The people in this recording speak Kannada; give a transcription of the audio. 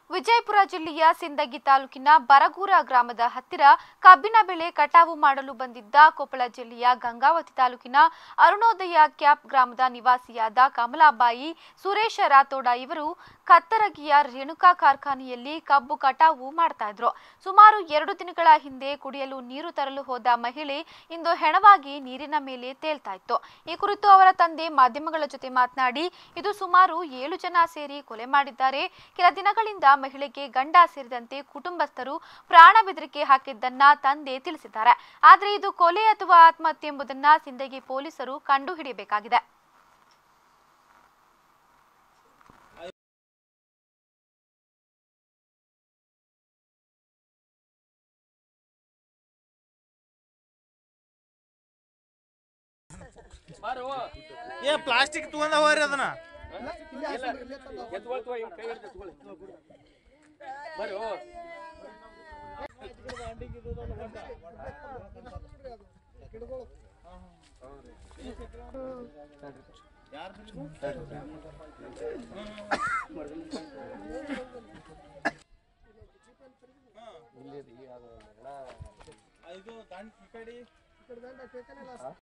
ವಿಜಯಪುರ ಜಿಲ್ಲೆಯ ಸಿಂದಗಿ ತಾಲೂಕಿನ ಬರಗೂರ ಗ್ರಾಮದ ಹತ್ತಿರ ಕಬ್ಬಿನ ಬೆಳೆ ಕಟಾವು ಮಾಡಲು ಬಂದಿದ್ದ ಕೊಪ್ಪಳ ಜಿಲ್ಲೆಯ ಗಂಗಾವತಿ ತಾಲೂಕಿನ ಅರುಣೋದಯ ಕ್ಯಾಪ್ ಗ್ರಾಮದ ನಿವಾಸಿಯಾದ ಕಮಲಾಬಾಯಿ ಸುರೇಶ ರಾಥೋಡ ಇವರು ಕತ್ತರಗಿಯ ರೇಣುಕಾ ಕಾರ್ಖಾನೆಯಲ್ಲಿ ಕಬ್ಬು ಕಟಾವು ಮಾಡ್ತಾ ಇದ್ರು ಸುಮಾರು ಎರಡು ದಿನಗಳ ಹಿಂದೆ ಕುಡಿಯಲು ನೀರು ತರಲು ಹೋದ ಮಹಿಳೆ ಇಂದು ಹೆಣವಾಗಿ ನೀರಿನ ಮೇಲೆ ತೇಲ್ತಾ ಇತ್ತು ಈ ಕುರಿತು ಅವರ ತಂದೆ ಮಾಧ್ಯಮಗಳ ಜೊತೆ ಮಾತನಾಡಿ ಇದು ಸುಮಾರು ಏಳು ಜನ ಸೇರಿ ಕೊಲೆ ಮಾಡಿದ್ದಾರೆ ಕೆಲ ದಿನಗಳಿಂದ ಮಹಿಳೆಗೆ ಗಂಡ ಸೇರಿದಂತೆ ಕುಟುಂಬಸ್ಥರು ಪ್ರಾಣ ಬೆದರಿಕೆ ಹಾಕಿದ್ದನ್ನ ತಂದೆ ತಿಳಿಸಿದ್ದಾರೆ ಆದರೆ ಇದು ಕೊಲೆ ಅಥವಾ ಆತ್ಮಹತ್ಯೆ ಎಂಬುದನ್ನ ಸಿಂದಗಿ ಪೊಲೀಸರು ಕಂಡುಹಿಡಿಯಬೇಕಾಗಿದೆ ಏ ಪ್ಲಾಸ್ಟಿಕ್ ತಗೊಂಡ ಹೋಗ್ರಿ ಅದನ್ನ ಎತ್ಕೊಳ್ತು ಹಿಂಗ್ ಕೈ ಹಿಡ್ದು ಎತ್ಕೊಳ್ಳಿ ಬರ್ರಿ ಓ ಇದು ದಂಡ್ ಈ ಕಡೆ